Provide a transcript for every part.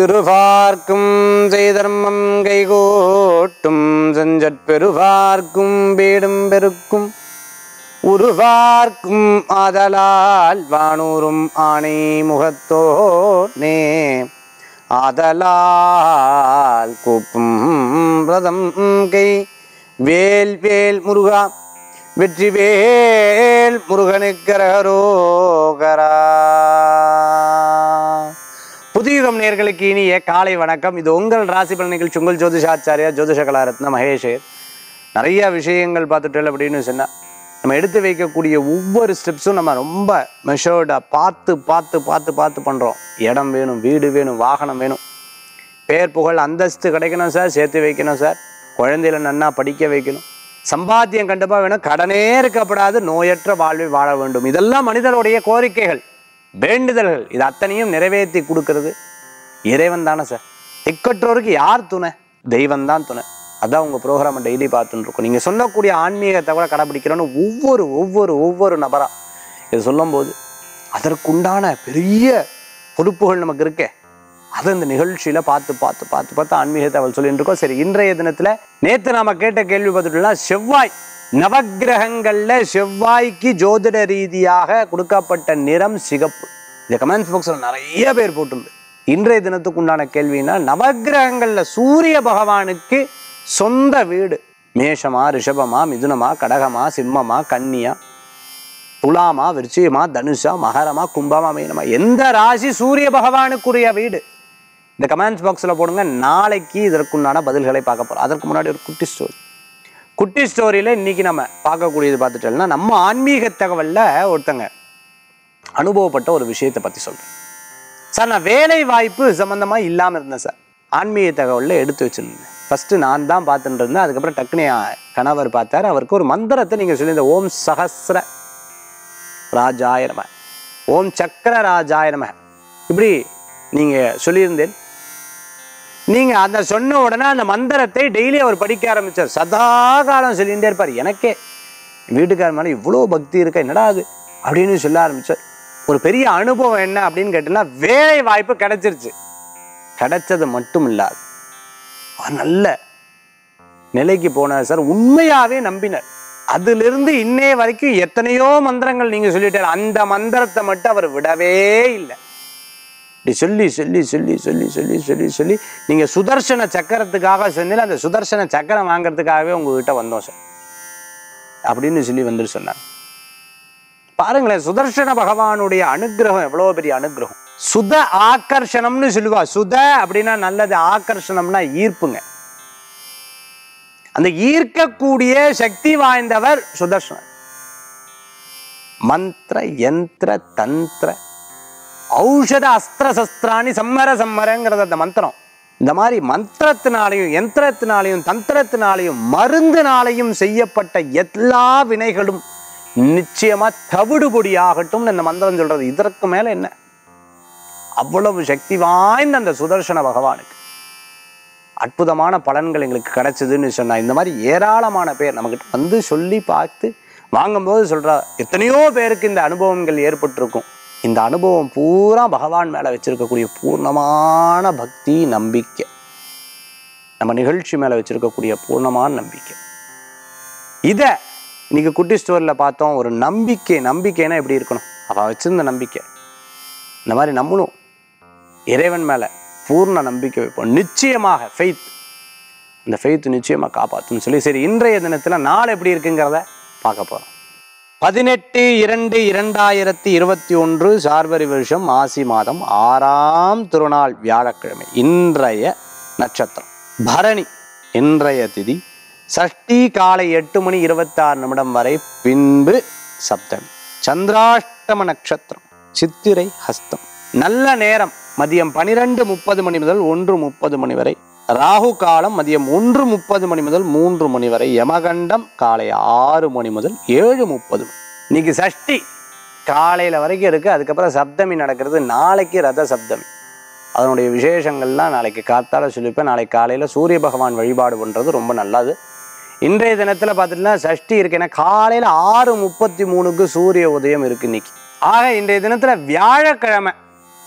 சிறுபார்க்கும் செய்தர்மம் கைகோட்டும் செஞ்சற்பெருபார்க்கும் பீடும் பெருக்கும் உருவார்க்கும் ஆதலால் வானூரும் ஆணை முகத்தோனே ஆதலால் கூப்பும் பிரதம் கை வேல் வேல் முருகா வெற்றி வேல் முருகனுக்கரகரோகரா புதியுகம் நேர்களுக்கு இனிய காலை வணக்கம் இது உங்கள் ராசி பலன் நிகழ்ச்சி உங்கள் ஜோதிஷாச்சாரியா ஜோதிஷ கலாரத்ன மகேஷர் நிறைய விஷயங்கள் பார்த்துட்டு அப்படின்னு சொன்னா நம்ம எடுத்து வைக்கக்கூடிய ஒவ்வொரு ஸ்டெப்ஸும் நம்ம ரொம்ப மெஷர்டாக பார்த்து பார்த்து பார்த்து பார்த்து பண்ணுறோம் இடம் வேணும் வீடு வேணும் வாகனம் வேணும் பேர் புகழ் அந்தஸ்து கிடைக்கணும் சார் சேர்த்து வைக்கணும் சார் குழந்தையில நன்னா படிக்க வைக்கணும் சம்பாத்தியம் கண்டிப்பாக வேணும் கடனே இருக்கப்படாது நோயற்ற வாழ்வை வாழ வேண்டும் இதெல்லாம் மனிதனுடைய கோரிக்கைகள் வேண்டுதல்கள் இது அத்தனையும் நிறைவேற்றி கொடுக்கறது இறைவன் தானே சார் திக்கற்றோருக்கு யார் துணை தெய்வம் தான் துணை அதான் உங்கள் ப்ரோக்ராமை டெய்லி பார்த்துட்டு இருக்கோம் நீங்கள் சொல்லக்கூடிய ஆன்மீகத்தை கூட கடைப்பிடிக்கிறோன்னு ஒவ்வொரு ஒவ்வொரு ஒவ்வொரு நபராக இது சொல்லும்போது அதற்குண்டான பெரிய பொறுப்புகள் நமக்கு இருக்கே அதை இந்த நிகழ்ச்சியில பார்த்து பார்த்து பார்த்து பார்த்து ஆன்மீகத்தை அவள் சொல்லிட்டு இருக்கோம் சரி இன்றைய தினத்துல நேத்து நாம கேட்ட கேள்வி பார்த்துட்டோம்னா செவ்வாய் நவக்கிரகங்கள்ல செவ்வாய்க்கு ஜோதிட ரீதியாக கொடுக்கப்பட்ட நிறம் சிகப்பு இந்த கமெண்ட்ஸ் பாக்ஸ்ல நிறைய பேர் போட்டிருந்து இன்றைய தினத்துக்கு உண்டான கேள்வினா நவக்கிரகங்கள்ல சூரிய பகவானுக்கு சொந்த வீடு மேஷமா ரிஷபமா மிதுனமா கடகமா சிம்மமா கன்னியா துலாமா விருச்சிகமா தனுஷா மகரமா கும்பமா மீனமா எந்த ராசி சூரிய பகவானுக்குரிய வீடு இந்த கமெண்ட்ஸ் பாக்ஸில் போடுங்க நாளைக்கு இதற்குண்டான பதில்களை பார்க்க போகிறோம் அதற்கு முன்னாடி ஒரு குட்டி ஸ்டோரி குட்டி ஸ்டோரியில் இன்னைக்கு நம்ம பார்க்கக்கூடியது பார்த்துட்டோம்னா நம்ம ஆன்மீக தகவலில் ஒருத்தங்க அனுபவப்பட்ட ஒரு விஷயத்தை பற்றி சொல்கிறேன் சார் நான் வேலை வாய்ப்பு சம்மந்தமாக இல்லாமல் இருந்தேன் சார் ஆன்மீக தகவலில் எடுத்து வச்சுருந்தேன் ஃபஸ்ட்டு நான் தான் பார்த்துட்டு இருந்தேன் அதுக்கப்புறம் டக்குனு என் கணவர் பார்த்தார் அவருக்கு ஒரு மந்திரத்தை நீங்கள் சொல்லியிருந்த ஓம் சஹஸ்ர ராஜாய நம ஓம் சக்கர ராஜாய நம இப்படி நீங்கள் சொல்லியிருந்தேன் நீங்கள் அந்த சொன்ன உடனே அந்த மந்திரத்தை டெய்லி அவர் படிக்க ஆரம்பிச்சார் சதா காலம் சொல்லிகிட்டே இருப்பார் எனக்கே வீட்டுக்கார மேலே இவ்வளோ பக்தி இருக்கா என்னடா அது அப்படின்னு சொல்ல ஆரம்பிச்சார் ஒரு பெரிய அனுபவம் என்ன அப்படின்னு கேட்டீங்கன்னா வேலை வாய்ப்பு கிடைச்சிருச்சு கிடைச்சது மட்டும் இல்லாது அவர் நல்ல நிலைக்கு போனார் சார் உண்மையாவே நம்பினார் அதிலிருந்து இன்னே வரைக்கும் எத்தனையோ மந்திரங்கள் நீங்க சொல்லிட்டார் அந்த மந்திரத்தை மட்டும் அவர் விடவே இல்லை இப்படி சொல்லி சொல்லி சொல்லி சொல்லி சொல்லி சொல்லி சொல்லி நீங்க சுதர்சன சக்கரத்துக்காக சொன்னீங்க அந்த சுதர்சன சக்கரம் வாங்குறதுக்காகவே உங்ககிட்ட வந்தோம் சார் அப்படின்னு சொல்லி வந்துட்டு சொன்னாங்க பாருங்களேன் சுதர்சன பகவானுடைய அனுகிரகம் எவ்வளவு பெரிய அனுகிரகம் சுத ஆக்கர்ஷணம்னு சொல்லுவா சுத அப்படின்னா நல்லது ஆக்கர்ஷணம்னா ஈர்ப்புங்க அந்த ஈர்க்கக்கூடிய சக்தி வாய்ந்தவர் சுதர்சனர் மந்திர யந்திர தந்திர ஔஷத அஸ்திர சஸ்திராணி சம்மர சம்மரங்கிறது அந்த மந்திரம் இந்த மாதிரி மந்திரத்தினாலையும் யந்திரத்தினாலையும் தந்திரத்தினாலையும் மருந்தினாலையும் செய்யப்பட்ட எல்லா வினைகளும் நிச்சயமா தவிடுபொடியாகட்டும் இந்த மந்திரம் சொல்றது இதற்கு மேல என்ன அவ்வளவு சக்தி வாய்ந்த அந்த சுதர்சன பகவானுக்கு அற்புதமான பலன்கள் எங்களுக்கு கிடைச்சதுன்னு சொன்னா இந்த மாதிரி ஏராளமான பேர் நம்மகிட்ட வந்து சொல்லி பார்த்து வாங்கும்போது சொல்றா எத்தனையோ பேருக்கு இந்த அனுபவங்கள் ஏற்பட்டிருக்கும் இந்த அனுபவம் பூரா பகவான் மேல வச்சிருக்கக்கூடிய பூர்ணமான பக்தி நம்பிக்கை நம்ம நிகழ்ச்சி மேல வச்சிருக்கக்கூடிய பூர்ணமான நம்பிக்கை இத இன்னைக்கு குட்டி ஸ்டோரில் பார்த்தோம் ஒரு நம்பிக்கை நம்பிக்கைனா எப்படி இருக்கணும் அவ வச்சிருந்த நம்பிக்கை இந்த மாதிரி நம்மளும் இறைவன் மேல பூர்ண நம்பிக்கை வைப்போம் நிச்சயமாக ஃபெய்த் அந்த ஃபெய்த் நிச்சயமா காப்பாற்றுன்னு சொல்லி சரி இன்றைய தினத்துல நாள் எப்படி இருக்குங்கிறத பார்க்க போறோம் பதினெட்டு இரண்டு இரண்டாயிரத்தி இருபத்தி ஒன்று சார்வரி வருஷம் ஆசி மாதம் ஆறாம் திருநாள் வியாழக்கிழமை இன்றைய நட்சத்திரம் பரணி இன்றைய திதி சஷ்டி காலை எட்டு மணி இருபத்தாறு நிமிடம் வரை பின்பு சப்தமி சந்திராஷ்டம நட்சத்திரம் சித்திரை ஹஸ்தம் நல்ல நேரம் மதியம் பனிரெண்டு முப்பது மணி முதல் ஒன்று முப்பது மணி வரை ராகு காலம் மதியம் ஒன்று முப்பது மணி முதல் மூன்று மணி வரை யமகண்டம் காலை ஆறு மணி முதல் ஏழு முப்பது இன்னைக்கு சஷ்டி காலையில வரைக்கும் இருக்கு அதுக்கப்புறம் சப்தமி நடக்கிறது நாளைக்கு ரத சப்தமி அதனுடைய விசேஷங்கள்லாம் நாளைக்கு காத்தால சொல்லிப்பேன் நாளைக்கு காலையில சூரிய பகவான் வழிபாடு பண்றது ரொம்ப நல்லது இன்றைய தினத்துல பார்த்துட்டுனா சஷ்டி இருக்கு ஏன்னா காலையில ஆறு முப்பத்தி மூணுக்கு சூரிய உதயம் இருக்கு இன்னைக்கு ஆக இன்றைய தினத்துல வியாழக்கிழமை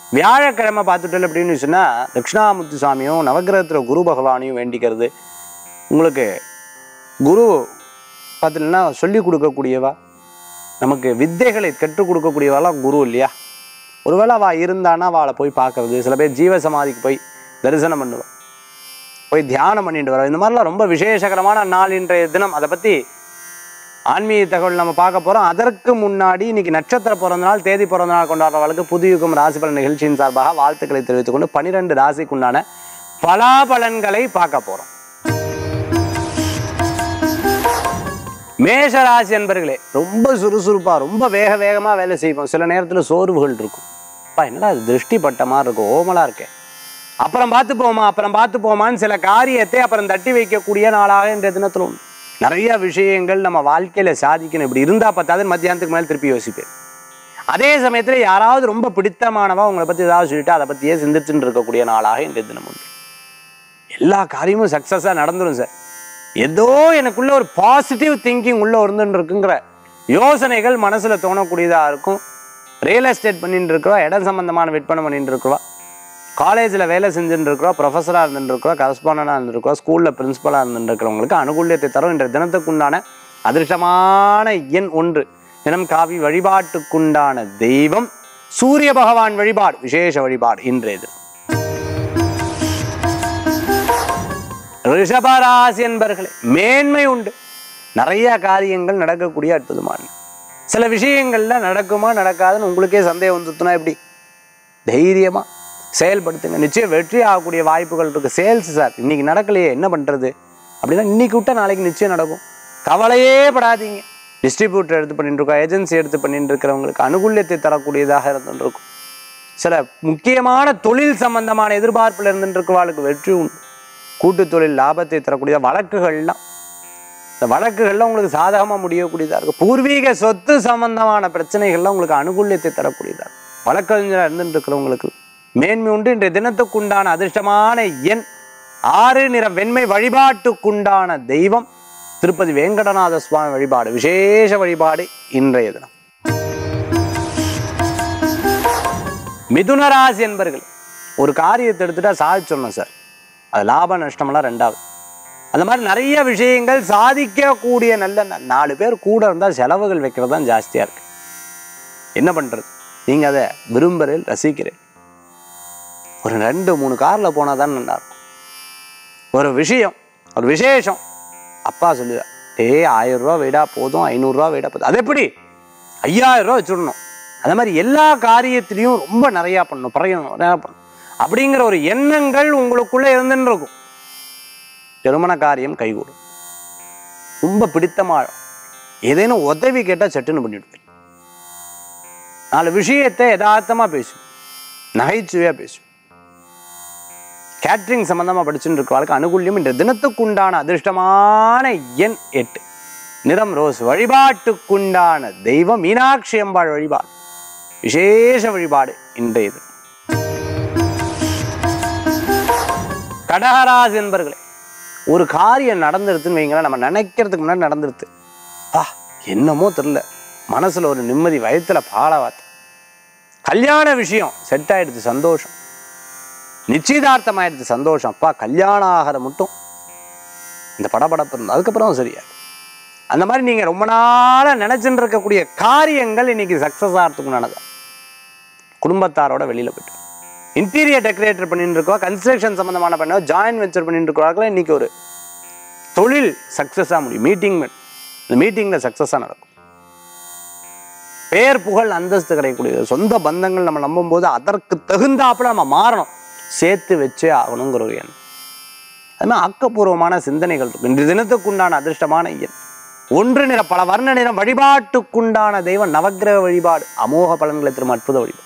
வியாழக்கிழமை பார்த்துட்டு அப்படின்னு சொன்னால் தட்சிணாமூர்த்தி சுவாமியும் நவக்கிரகத்தில் குரு பகவானையும் வேண்டிக்கிறது உங்களுக்கு குரு பார்த்தீங்கன்னா சொல்லி கொடுக்கக்கூடியவா நமக்கு வித்தைகளை கற்றுக் கொடுக்கக்கூடியவாலாம் குரு இல்லையா ஒருவேளை அவள் இருந்தானா அவளை போய் பார்க்கறது சில பேர் ஜீவ சமாதிக்கு போய் தரிசனம் பண்ணுவா போய் தியானம் பண்ணிட்டு வர இந்த மாதிரிலாம் ரொம்ப விசேஷகரமான நாள் இன்றைய தினம் அதை பற்றி ஆன்மீக தகவல் நம்ம பார்க்க போகிறோம் அதற்கு முன்னாடி இன்னைக்கு நட்சத்திர பிறந்த நாள் தேதி பிறந்த நாள் கொண்டாடுறவர்களுக்கு புதுயுகம் ராசி பலன் நிகழ்ச்சியின் சார்பாக வாழ்த்துக்களை தெரிவித்துக் கொண்டு பனிரெண்டு ராசிக்குண்டான பலாபலன்களை பார்க்க போகிறோம் மேஷ ராசி என்பர்களே ரொம்ப சுறுசுறுப்பா ரொம்ப வேக வேகமா வேலை செய்வோம் சில நேரத்துல சோர்வுகள் இருக்கும் அப்பா என்னடா இது திருஷ்டி பட்ட மாதிரி இருக்கும் ஓமலா இருக்கேன் அப்புறம் பார்த்து போமா அப்புறம் பார்த்து போமான்னு சில காரியத்தை அப்புறம் தட்டி வைக்கக்கூடிய நாளாக இன்றைய தினத்துல உண்டு நிறைய விஷயங்கள் நம்ம வாழ்க்கையில சாதிக்கணும் இப்படி இருந்தா பத்தாது மத்தியானத்துக்கு மேல திருப்பி யோசிப்பேன் அதே சமயத்துல யாராவது ரொம்ப பிடித்தமானவா உங்களை பத்தி ஏதாவது சொல்லிட்டு அதை பத்தியே சிந்திச்சுட்டு இருக்கக்கூடிய நாளாக இன்றைய தினம் உண்டு எல்லா காரியமும் சக்ஸஸாக நடந்துடும் சார் ஏதோ எனக்குள்ள ஒரு பாசிட்டிவ் திங்கிங் உள்ள இருந்துன்னு இருக்குங்கிற யோசனைகள் மனசுல தோணக்கூடியதாக இருக்கும் ரியல் எஸ்டேட் பண்ணிட்டு இருக்கிறோம் இடம் சம்பந்தமான விற்பனை பண்ணிட்டு இருக்கிறோம் காலேஜில் வேலை செஞ்சுட்டு இருக்கிறோம் ப்ரொஃபஸராக இருந்துட்டு இருக்கிறோம் கரஸ்பாண்டாக இருந்திருக்கிறோம் ஸ்கூலில் பிரின்ஸிபலாக இருந்துட்டு இருக்கிறவங்களுக்கு அனுகூல்யத்தை தரும் என்ற தினத்துக்குண்டான அதிர்ஷ்டமான எண் ஒன்று தினம் காவி வழிபாட்டுக்குண்டான தெய்வம் சூரிய பகவான் வழிபாடு விசேஷ வழிபாடு இன்றைய தினம் ரிஷபராசி என்பர்களே மேன்மை உண்டு நிறைய காரியங்கள் நடக்கக்கூடிய அற்புதமான சில விஷயங்கள்ல நடக்குமா நடக்காதுன்னு உங்களுக்கே சந்தேகம் வந்துட்டுனா எப்படி தைரியமா செயல்படுத்துங்க நிச்சயம் வெற்றி ஆகக்கூடிய வாய்ப்புகள் இருக்கு சேல்ஸ் சார் இன்னைக்கு நடக்கலையே என்ன பண்றது அப்படின்னா இன்னைக்கு விட்டா நாளைக்கு நிச்சயம் நடக்கும் கவலையே படாதீங்க டிஸ்ட்ரிபியூட்டர் எடுத்து பண்ணிட்டு இருக்கோம் ஏஜென்சி எடுத்து பண்ணிட்டு இருக்கிறவங்களுக்கு அனுகூல்யத்தை தரக்கூடியதாக இருந்துட்டு இருக்கும் சில முக்கியமான தொழில் சம்பந்தமான எதிர்பார்ப்பில் இருந்துட்டு இருக்கிறவாளுக்கு வெற்றி உண்டு கூட்டு தொழில் லாபத்தை தரக்கூடிய வழக்குகள்லாம் இந்த வழக்குகள்லாம் உங்களுக்கு சாதகமாக முடியக்கூடியதாக இருக்கும் பூர்வீக சொத்து சம்பந்தமான பிரச்சனைகள்லாம் உங்களுக்கு அனுகூல்யத்தை தரக்கூடியதாக இருக்கும் வழக்கறிஞராக இருந்துட்டு இருக்கிறவங்களுக்கு மேன்மை உண்டு இன்றைய தினத்துக்குண்டான அதிர்ஷ்டமான எண் ஆறு நிற வெண்மை வழிபாட்டுக்குண்டான தெய்வம் திருப்பதி வேங்கடநாத சுவாமி வழிபாடு விசேஷ வழிபாடு இன்றைய தினம் மிதுன ராசி என்பர்கள் ஒரு காரியத்தை எடுத்துட்டா சாதிச்சிடணும் சார் அது லாப நஷ்டமெல்லாம் ரெண்டாவது அந்த மாதிரி நிறைய விஷயங்கள் சாதிக்கக்கூடிய நல்ல ந- நாலு பேர் கூட இருந்தால் செலவுகள் வைக்கிறது தான் ஜாஸ்தியாக இருக்கு என்ன பண்ணுறது நீங்கள் அதை விரும்புகிறேன் ரசிக்கிறேன் ஒரு ரெண்டு மூணு காரில் போனால் தான் நல்லா இருக்கும் ஒரு விஷயம் ஒரு விசேஷம் அப்பா சொல்லுவார் டேய் ஆயிரம் ரூபா வீடா போதும் ஐநூறுரூவா வீடா போதும் அது எப்படி ஐயாயிரம் ரூபா வச்சுடணும் அதே மாதிரி எல்லா காரியத்திலையும் ரொம்ப நிறையா பண்ணணும் பறையணும் நிறையா பண்ணணும் அப்படிங்கிற ஒரு எண்ணங்கள் உங்களுக்குள்ளே இருந்துன்னு இருக்கும் திருமண காரியம் கைகூடும் ரொம்ப பிடித்தமாக ஏதேனும் உதவி கேட்டால் சட்டுன்னு பண்ணிவிடுவேன் நாலு விஷயத்தை யதார்த்தமாக பேசும் நகைச்சுவையாக பேசும் கேட்ரிங் சம்பந்தமாக படிச்சுட்டு இருக்கிறவர்களுக்கு அனுகூல்யம் என்ற தினத்துக்குண்டான அதிர்ஷ்டமான எண் எட்டு நிறம் ரோஸ் வழிபாட்டுக்குண்டான தெய்வம் மீனாட்சி அம்பாள் வழிபாடு விசேஷ வழிபாடு இன்றைய தினம் கடகராசி என்பர்களே ஒரு காரியம் நடந்துருதுன்னு வைங்களேன் நம்ம நினைக்கிறதுக்கு முன்னாடி நடந்துருது பா என்னமோ தெரில மனசுல ஒரு நிம்மதி வயத்துல பாலவாத்த கல்யாண விஷயம் செட் ஆயிடுது சந்தோஷம் நிச்சயதார்த்தம் ஆயிடுது சந்தோஷம் அப்பா கல்யாணம் ஆகிற மட்டும் இந்த படபடப்பு இருந்தது அதுக்கப்புறம் சரியாயிடும் அந்த மாதிரி நீங்க ரொம்ப நாளா நினைச்சுட்டு இருக்கக்கூடிய காரியங்கள் இன்னைக்கு சக்சஸ் ஆகிறதுக்கு நடந்தது குடும்பத்தாரோட வெளியில போயிட்டு இன்டீரியர் டெக்கரேட்டர் பண்ணிட்டு இருக்கோம் கன்ஸ்ட்ரக்ஷன் சம்பந்தமான பண்ண ஜாயின் வெஞ்சர் பண்ணிட்டு இருக்கிறவர்கள் இன்னைக்கு ஒரு தொழில் சக்ஸஸாக முடியும் மீட்டிங் இந்த மீட்டிங்கில் சக்ஸஸாக நடக்கும் பேர் புகழ் அந்தஸ்து கிடைக்கக்கூடியது சொந்த பந்தங்கள் நம்ம நம்பும்போது அதற்கு தகுந்தாப்புல நம்ம மாறணும் சேர்த்து வச்சே ஆகணுங்கிற ஒரு எண்ணம் அது மாதிரி ஆக்கப்பூர்வமான சிந்தனைகள் இருக்கும் இன்று தினத்துக்குண்டான அதிர்ஷ்டமான எண் ஒன்று நிற பல வர்ண நிறம் வழிபாட்டுக்குண்டான தெய்வம் நவக்கிரக வழிபாடு அமோக பலன்களை தரும் அற்புத வழிபாடு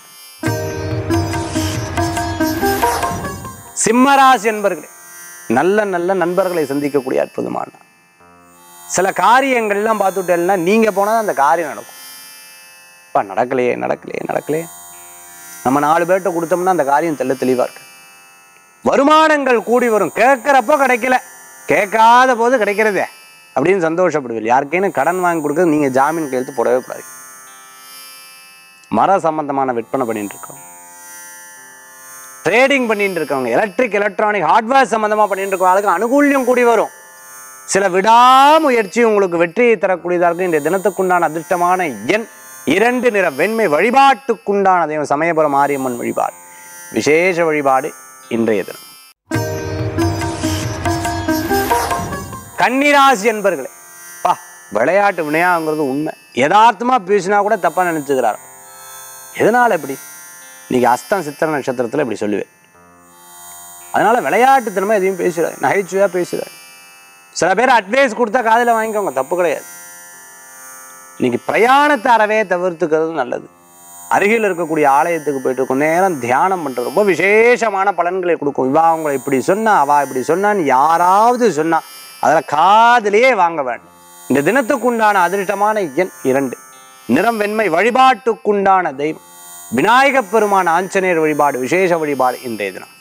சிம்மராசி என்பர்களே நல்ல நல்ல நண்பர்களை சந்திக்கக்கூடிய அற்புதமான நாள். சில காரியங்கள்லாம் பார்த்துட்டேன்னா நீங்க போனா அந்த காரியம் நடக்கும் அப்பா நடக்கலையே நடக்கலையே நடக்கலையே நம்ம நாலு பேர்கிட்ட கொடுத்தோம்னா அந்த காரியம் தெள்ள தெளிவா இருக்கு வருமானங்கள் கூடி வரும் கேட்கறப்போ கிடைக்கல கேட்காத போது கிடைக்கிறதே அப்படின்னு சந்தோஷப்படுவீங்க யாருக்கேனும் கடன் வாங்கி கொடுக்க நீங்க ஜாமீன் கையெழுத்து போடவே கூடாது மர சம்பந்தமான விற்பனை பண்ணிட்டு இருக்கோம் ட்ரேடிங் பண்ணிட்டு இருக்கவங்க எலக்ட்ரிக் எலக்ட்ரானிக் ஹார்ட்வேர் சம்மந்தமாக பண்ணிட்டு இருக்கவங்களுக்கு அனுகூல்யம் கூடி வரும் சில விடாமுயற்சி உங்களுக்கு வெற்றியை தரக்கூடியதாக இருக்கும் இந்த தினத்துக்குண்டான அதிர்ஷ்டமான எண் இரண்டு நிற வெண்மை வழிபாட்டுக்குண்டான தெய்வம் சமயபுரம் மாரியம்மன் வழிபாடு விசேஷ வழிபாடு இன்றைய தினம் கன்னிராசி என்பர்களே பா விளையாட்டு வினையாங்கிறது உண்மை யதார்த்தமா பேசினா கூட தப்பா நினைச்சுக்கிறார் எதனால இப்படி இன்னைக்கு அஸ்தம் சித்திர நட்சத்திரத்துல இப்படி சொல்லுவேன் அதனால விளையாட்டுத்தனமா எதையும் பேசுறாரு நகைச்சுவையா பேசுறாரு சில பேர் அட்வைஸ் கொடுத்தா காதுல வாங்கிக்கோங்க தப்பு கிடையாது இன்னைக்கு பிரயாணத்தை அறவே தவிர்த்துக்கிறது நல்லது அருகில் இருக்கக்கூடிய ஆலயத்துக்கு போயிட்டு கொஞ்ச நேரம் தியானம் பண்றது ரொம்ப விசேஷமான பலன்களை கொடுக்கும் இவா அவங்களை இப்படி சொன்னா அவா இப்படி சொன்னான்னு யாராவது சொன்னா அதில் காதிலேயே வாங்க வேண்டும் இந்த தினத்துக்குண்டான அதிர்ஷ்டமான எண் இரண்டு நிறம் வெண்மை வழிபாட்டுக்குண்டான தெய்வம் விநாயகப் பெருமான் ஆஞ்சநேயர் வழிபாடு விசேஷ வழிபாடு இன்றைய தினம்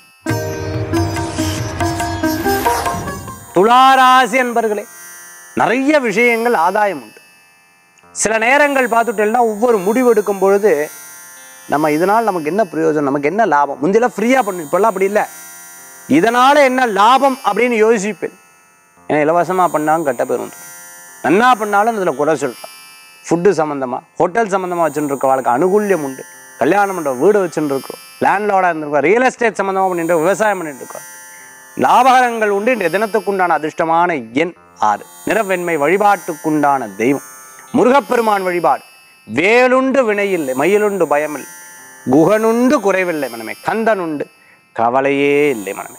துளாராசி என்பர்களே நிறைய விஷயங்கள் ஆதாயம் உண்டு சில நேரங்கள் பார்த்துட்டேன்னா ஒவ்வொரு முடிவு எடுக்கும் பொழுது நம்ம இதனால் நமக்கு என்ன பிரயோஜனம் நமக்கு என்ன லாபம் முந்தியெல்லாம் ஃப்ரீயாக பண்ணும் இப்போல்லாம் அப்படி இல்லை இதனால என்ன லாபம் அப்படின்னு யோசிப்பேன் ஏன்னா இலவசமாக பண்ணாலும் கெட்ட பேர் வந்துடும் நன்னா பண்ணாலும் அதில் குறை சொல்கிறேன் ஃபுட்டு சம்மந்தமாக ஹோட்டல் சம்மந்தமாக வச்சுட்டு இருக்கவளுக்கு அனுகூல்யம் உண்டு கல்யாணம் பண்ணுற வீடு வச்சுட்டு இருக்கோம் லேண்ட்லோடாக இருந்திருக்கோம் ரியல் எஸ்டேட் சம்மந்தமாக பண்ணிட்டு இருக்கோம், விவசாயம் பண்ணிட்டு இருக்கோம் லாபகரங்கள் உண்டு இன்றைய தினத்துக்குண்டான அதிர்ஷ்டமான எண் ஆறு நிறவெண்மை வழிபாட்டுக்குண்டான தெய்வம் முருகப்பெருமான் வழிபாடு வேலுண்டு வினையில்லை மயிலுண்டு பயமில்லை குகனுண்டு குறைவில்லை மனமே கந்தனுண்டு கவலையே இல்லை மனமே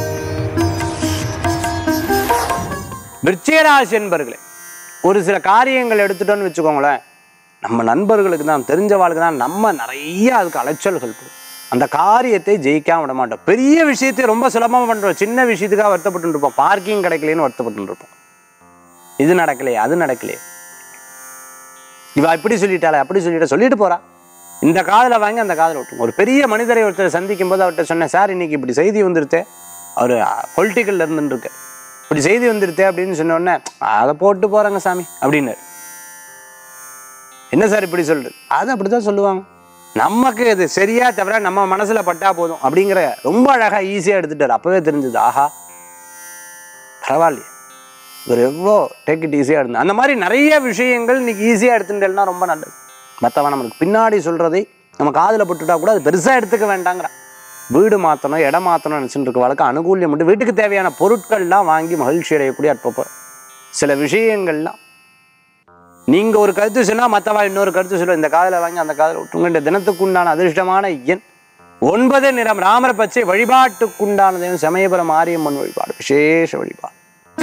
விருச்சிகராசி என்பர்களே ஒரு சில காரியங்கள் எடுத்துட்டோன்னு வச்சுக்கோங்களேன் நம்ம நண்பர்களுக்கு தான் தெரிஞ்சவாளுக்கு தான் நம்ம நிறைய அதுக்கு அலைச்சல்கள் போடும் அந்த காரியத்தை ஜெயிக்காம விட மாட்டோம் பெரிய விஷயத்தை ரொம்ப சுலபமாக பண்ணுறோம் சின்ன விஷயத்துக்காக வருத்தப்பட்டு இருப்போம் பார்க்கிங் கிடைக்கலன்னு வருத்தப்பட்டு இருப்போம் இது நடக்கலையே அது நடக்கலையே இவ இப்படி சொல்லிட்டாளே அப்படி சொல்லிட்டா சொல்லிட்டு போறா இந்த காதுல வாங்கி அந்த காதுல விட்டுங்க ஒரு பெரிய மனிதரை ஒருத்தர் சந்திக்கும் போது அவர்கிட்ட சொன்னேன் சார் இன்னைக்கு இப்படி செய்தி வந்துருத்தே அவர் பொலிட்டிக்கல்ல இருந்துருக்கு இப்படி செய்தி வந்துருத்தே அப்படின்னு சொன்ன உடனே அதை போட்டு போறாங்க சாமி அப்படின்னாரு என்ன சார் இப்படி சொல்றது அது அப்படிதான் சொல்லுவாங்க நமக்கு இது சரியா தவிர நம்ம மனசுல பட்டா போதும் அப்படிங்கிற ரொம்ப அழகா ஈஸியா எடுத்துட்டாரு அப்பவே தெரிஞ்சது ஆஹா பரவாயில்லையே இவர் எவ்வளோ டேக் இட் ஈஸியாக இருந்தது அந்த மாதிரி நிறைய விஷயங்கள் இன்னைக்கு ஈஸியாக எடுத்துட்டேன்னா ரொம்ப நல்லது மற்றவன் நம்மளுக்கு பின்னாடி சொல்கிறதை நம்ம காதில் போட்டுட்டா கூட அது பெருசாக எடுத்துக்க வேண்டாங்கிறான் வீடு மாற்றணும் இடம் மாற்றணும் நினச்சிட்டு இருக்க வழக்கு அனுகூல்யம் உண்டு வீட்டுக்கு தேவையான பொருட்கள்லாம் வாங்கி மகிழ்ச்சி அடையக்கூடிய அற்பப்போ சில விஷயங்கள்லாம் நீங்கள் ஒரு கருத்து சொன்னால் மற்றவா இன்னொரு கருத்து சொல்ல இந்த காதில் வாங்கி அந்த காதில் விட்டுங்க இந்த தினத்துக்குண்டான அதிர்ஷ்டமான எண் ஒன்பது நிறம் ராமர் பச்சை வழிபாட்டுக்குண்டான தெய்வம் சமயபுரம் மாரியம்மன் வழிபாடு விசேஷ வழிபாடு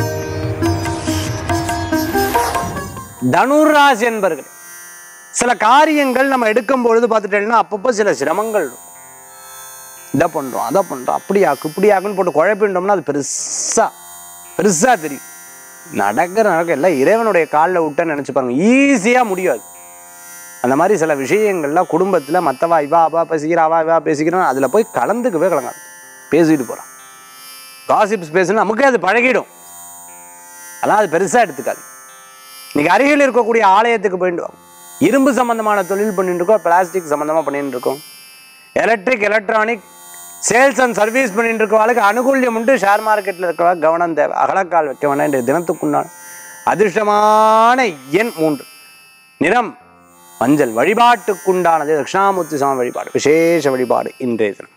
தனுராசி என்பர்கள் சில காரியங்கள் நம்ம எடுக்கும் பொழுது பார்த்துட்டேன்னா அப்பப்போ சில சிரமங்கள் இருக்கும் இதை பண்றோம் அதை பண்றோம் அப்படியாக்கு இப்படியாக்குன்னு போட்டு குழப்பிட்டோம்னா அது பெருசா பெருசா தெரியும் நடக்கிற நடக்க எல்லாம் இறைவனுடைய காலில் விட்டேன்னு நினைச்சு பாருங்க ஈஸியா முடியாது அந்த மாதிரி சில விஷயங்கள்லாம் குடும்பத்துல மற்றவா இவா அவா பேசிக்கிறா அவா இவா பேசிக்கிறோம் அதுல போய் கலந்துக்கவே கலங்காது பேசிட்டு போறான் காசிப்ஸ் பேசுனா நமக்கே அது பழகிடும் அதெல்லாம் அது பெருசா எடுத்துக்காது இன்னைக்கு அருகில் இருக்கக்கூடிய ஆலயத்துக்கு போயிட்டு வாங்க இரும்பு சம்பந்தமான தொழில் பண்ணிட்டு இருக்கோம் பிளாஸ்டிக் சம்பந்தமா பண்ணிட்டு இருக்கோம் electric electronic sales and service பண்ணிட்டு இருக்கவங்களுக்கு அனுகூல்யம் உண்டு ஷேர் மார்க்கெட்டில் இருக்கிறவங்க கவனம் தேவை அகலக்கால் வைக்க வேண்டாம் இன்றைய தினத்துக்குண்டான அதிர்ஷ்டமான எண் மூன்று நிறம் மஞ்சள் வழிபாட்டுக்குண்டானது தட்சிணாமூர்த்தி சாமி வழிபாடு விசேஷ வழிபாடு இன்றைய தினம்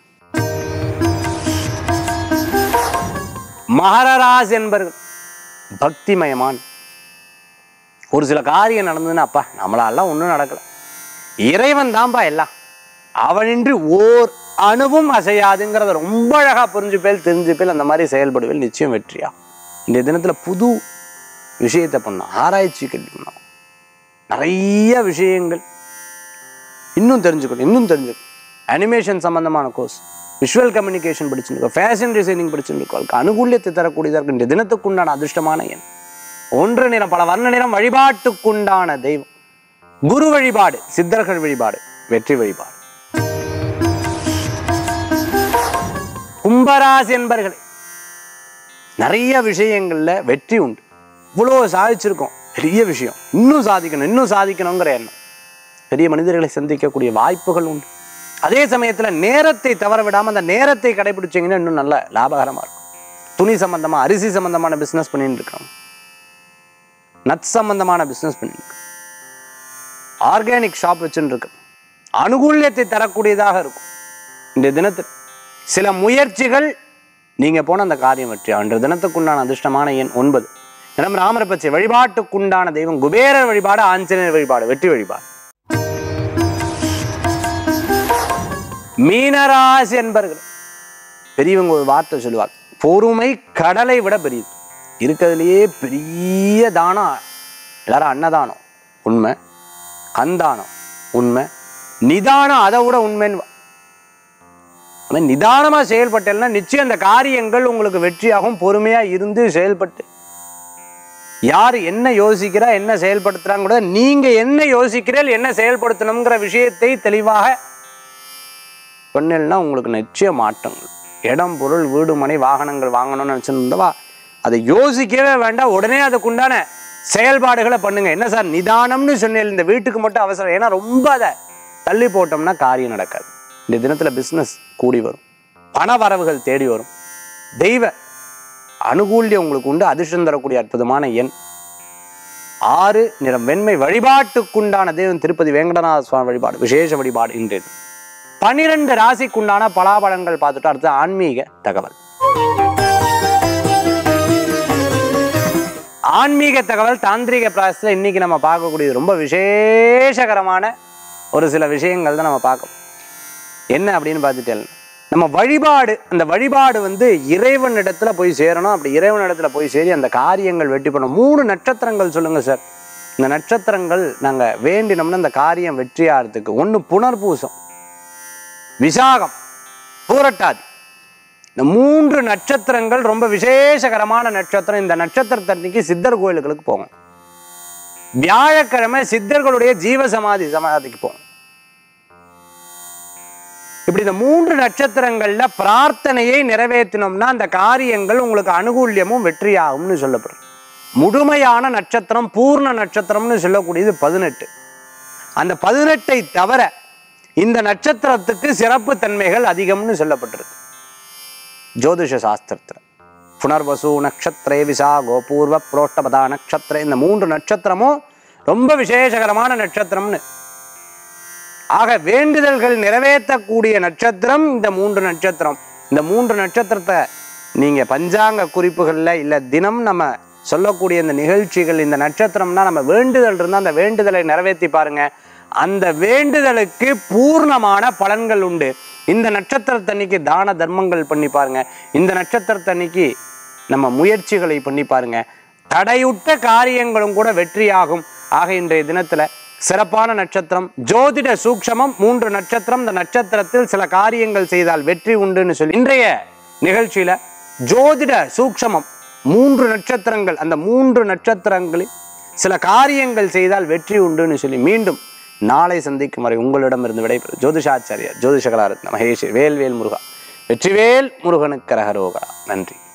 மகரராசி என்பர்கள் பக்திமயமான் ஒரு சில காரியம் நடந்ததுன்னா அப்பா நம்மளாலாம் ஒன்றும் நடக்கல இறைவன் தான்ப்பா எல்லாம் அவனின்றி ஓர் அணுவும் அசையாதுங்கிறத ரொம்ப அழகா புரிஞ்சுப்பேல் தெரிஞ்சுப்பேல் அந்த மாதிரி செயல்படுவேல் நிச்சயம் வெற்றியா இந்த தினத்துல புது விஷயத்தை பண்ணோம் ஆராய்ச்சி கல்வி பண்ணோம் நிறைய விஷயங்கள் இன்னும் தெரிஞ்சுக்கணும் இன்னும் தெரிஞ்சுக்கணும் அனிமேஷன் சம்பந்தமான கோர்ஸ் விஷுவல் கம்யூனிகேஷன் படிச்சுருக்கோம் ஃபேஷன் டிசைனிங் படிச்சுருக்கோம் அனுகூல்யத்தை தரக்கூடியதாக இருக்கு இந்த தினத்துக்குண்டான அதிர்ஷ்டமான எண் ஒன்று நிறம் பல வர்ண நிறம் வழிபாட்டுக்குண்டான தெய்வம் குரு வழிபாடு சித்தர்கள் வழிபாடு வெற்றி வழிபாடு கும்பராசி என்பர்களே நிறைய விஷயங்கள்ல வெற்றி உண்டு இவ்வளோ சாதிச்சிருக்கோம் பெரிய விஷயம் இன்னும் சாதிக்கணும் இன்னும் சாதிக்கணுங்கிற எண்ணம் பெரிய மனிதர்களை சந்திக்கக்கூடிய வாய்ப்புகள் உண்டு அதே சமயத்துல நேரத்தை தவற விடாம அந்த நேரத்தை கடைபிடிச்சீங்கன்னா இன்னும் நல்ல லாபகரமா இருக்கும் துணி சம்பந்தமா அரிசி சம்பந்தமான பிசினஸ் பண்ணிட்டு இருக்கிறோம் நட் சம்பந்தமான பிசினஸ் பண்ணிட்டு இருக்கோம் ஆர்கானிக் ஷாப் வச்சுட்டு இருக்கு அனுகூல்யத்தை தரக்கூடியதாக இருக்கும் இந்த தினத்தில் சில முயற்சிகள் நீங்க போன அந்த காரியம் வெற்றி அன்று தினத்துக்குண்டான அதிர்ஷ்டமான எண் ஒன்பது தினம் ராமரை பற்றி வழிபாட்டுக்குண்டான தெய்வம் குபேரர் வழிபாடு ஆஞ்சநேயர் வழிபாடு வெற்றி வழிபாடு மீனராசி என்பர்கள் பெரியவங்க ஒரு வார்த்தை சொல்லுவாங்க பொறுமை கடலை விட பெரியது இருக்கிறதுலையே பெரிய தானம் எல்லாரும் அன்னதானம் உண்மை கந்தானம் உண்மை நிதானம் அதை விட உண்மைன்னு ஆனா நிதானமா செயல்பட்டேன்னா நிச்சயம் அந்த காரியங்கள் உங்களுக்கு வெற்றியாகும் பொறுமையா இருந்து செயல்பட்டு யார் என்ன யோசிக்கிறா என்ன செயல்படுத்துறாங்க கூட நீங்க என்ன யோசிக்கிறீர்கள் என்ன செயல்படுத்தணுங்கிற விஷயத்தை தெளிவாக பண்ணலன்னா உங்களுக்கு நிச்சயம் மாற்றங்கள் இடம் பொருள் வீடு மனை வாகனங்கள் வாங்கணும்னு நினச்சிருந்தவா அதை யோசிக்கவே வேண்டாம் உடனே அதுக்குண்டான செயல்பாடுகளை பண்ணுங்க என்ன சார் நிதானம்னு சொன்னேன் இந்த வீட்டுக்கு மட்டும் அவசரம் ஏன்னா ரொம்ப அதை தள்ளி போட்டோம்னா காரியம் நடக்காது இந்த தினத்துல பிஸ்னஸ் கூடி வரும் பண வரவுகள் தேடி வரும் தெய்வ அனுகூல்யம் உங்களுக்கு உண்டு அதிர்ஷ்டம் தரக்கூடிய அற்புதமான எண் ஆறு நிறம் வெண்மை வழிபாட்டுக்குண்டான தெய்வம் திருப்பதி வேங்கடநாத சுவாமி வழிபாடு விசேஷ வழிபாடு இன்றைய தினம். பனிரெண்டு ராசிக்குண்டான பலாபலங்கள் பார்த்துட்டு அடுத்து ஆன்மீக தகவல் ஆன்மீக தகவல் தாந்திரிக பிராசத்தில் இன்னைக்கு நம்ம பார்க்கக்கூடியது ரொம்ப விசேஷகரமான ஒரு சில விஷயங்கள் தான் நம்ம பார்க்கணும் என்ன அப்படின்னு பார்த்துட்டேன் நம்ம வழிபாடு அந்த வழிபாடு வந்து இறைவன் இடத்துல போய் சேரணும் அப்படி இறைவன் இடத்துல போய் சேரி அந்த காரியங்கள் வெற்றி பண்ணணும் மூணு நட்சத்திரங்கள் சொல்லுங்க சார் இந்த நட்சத்திரங்கள் நாங்கள் வேண்டினோம்னா இந்த காரியம் வெற்றியாகிறதுக்கு ஒன்று புனர்பூசம் விசாகம் பூரட்டாதி இந்த மூன்று நட்சத்திரங்கள் ரொம்ப விசேஷகரமான நட்சத்திரம் இந்த நட்சத்திரத்தன்னைக்கு சித்தர் கோயில்களுக்கு போகும் வியாழக்கிழமை சித்தர்களுடைய ஜீவ சமாதி சமாதிக்கு போகும் இப்படி இந்த மூன்று நட்சத்திரங்கள்ல பிரார்த்தனையை நிறைவேற்றினோம்னா அந்த காரியங்கள் உங்களுக்கு அனுகூல்யமும் வெற்றியாகும்னு சொல்லப்படும் முழுமையான நட்சத்திரம் பூர்ண நட்சத்திரம்னு சொல்லக்கூடியது பதினெட்டு அந்த பதினெட்டை தவிர இந்த நட்சத்திரத்துக்கு சிறப்பு தன்மைகள் அதிகம்னு சொல்லப்பட்டிருக்கு ஜோதிஷ சாஸ்திரத்தில் புனர்வசு நட்சத்திரே விசாகோ பூர்வ புரோஷ்டபதா நட்சத்திர இந்த மூன்று நட்சத்திரமும் ரொம்ப விசேஷகரமான நட்சத்திரம்னு ஆக வேண்டுதல்கள் நிறைவேற்றக்கூடிய நட்சத்திரம் இந்த மூன்று நட்சத்திரம் இந்த மூன்று நட்சத்திரத்தை நீங்க பஞ்சாங்க குறிப்புகள்ல இல்ல தினம் நம்ம சொல்லக்கூடிய இந்த நிகழ்ச்சிகள் இந்த நட்சத்திரம்னா நம்ம வேண்டுதல் இருந்தால் அந்த வேண்டுதலை நிறைவேற்றி பாருங்க அந்த வேண்டுதலுக்கு பூர்ணமான பலன்கள் உண்டு இந்த நட்சத்திரத்தன்னைக்கு தான தர்மங்கள் பண்ணி பாருங்க இந்த நட்சத்திரத்தன்னைக்கு நம்ம முயற்சிகளை பண்ணி பாருங்க தடையுட்ட காரியங்களும் கூட வெற்றியாகும் ஆக இன்றைய தினத்துல சிறப்பான நட்சத்திரம் ஜோதிட சூக்ஷமம் மூன்று நட்சத்திரம் இந்த நட்சத்திரத்தில் சில காரியங்கள் செய்தால் வெற்றி உண்டுன்னு சொல்லி இன்றைய நிகழ்ச்சியில ஜோதிட சூக்ஷமம் மூன்று நட்சத்திரங்கள் அந்த மூன்று நட்சத்திரங்களில் சில காரியங்கள் செய்தால் வெற்றி உண்டுன்னு சொல்லி மீண்டும் நாளை சந்திக்கும் வரை உங்களிடமிருந்து விடைபெறும் ஜோதிஷாச்சாரியா ஜோதிஷகலாரத்ன மகேஷ் வேல்வேல் முருகா வெற்றிவேல் முருகனுக்கு ரகரோகா நன்றி